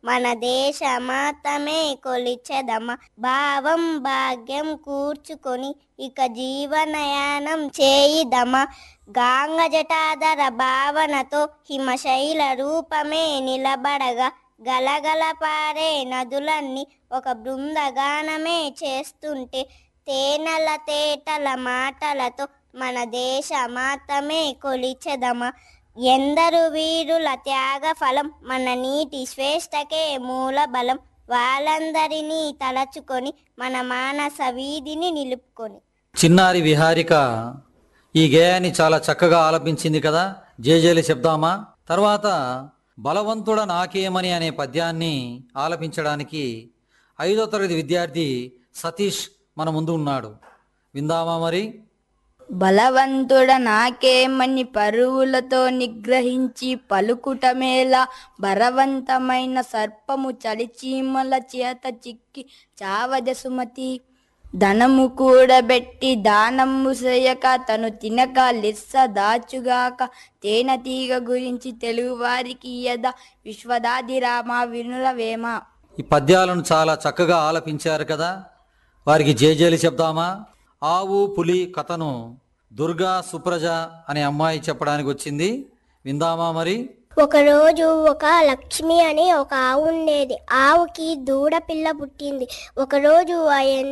మన దేశ మాతమే కొలిచెదమ భావం భాగ్యం కూర్చుకొని ఇక జీవనయానం చేయిదమ గాంగ జటాధర భావనతో హిమశైల రూపమే నిలబడగా గలగల పారే నదులన్నీ ఒక బృందగానమే చేస్తుంటే తేనెల తేటల మాటలతో మన దేశ మాతమే కొలిచెదమ ఎందరు వీరుల త్యాగ ఫలం మన నీటి శ్రేష్టకే మూల బలం వాళ్ళందరినీ తలచుకొని మన మానస వీధిని నిలుపుకొని చిన్నారి విహారిక ఈ గేయాన్ని చాలా చక్కగా ఆలపించింది కదా జేజేలు చెప్దామా తర్వాత బలవంతుడ నాకేమని అనే పద్యాన్ని ఆలపించడానికి ఐదో తరగతి విద్యార్థి సతీష్ మన ముందు ఉన్నాడు విందామా మరి బలవంతుడ నాకేమని పరువులతో నిగ్రహించి పలుకుటమేలా బలవంతమైన సర్పము చలిచీమల చేత చిక్కి చావద సుమతి ధనము కూడబెట్టి దానము చేయక తను తినక లెస్స దాచుగాక తేనెతీగ గురించి తెలుగువారికి యద విశ్వదాదిరామ వినులవేమ ఈ పద్యాలను చాలా చక్కగా ఆలపించారు కదా వారికి జేజేలు చెప్దామా ఆవు పులి కథను దుర్గా సుప్రజ అనే అమ్మాయి చెప్పడానికి వచ్చింది విందామా మరి ఒకరోజు ఒక లక్ష్మి అని ఒక ఆవు ఉండేది ఆవుకి దూడ పిల్ల పుట్టింది ఒకరోజు ఆ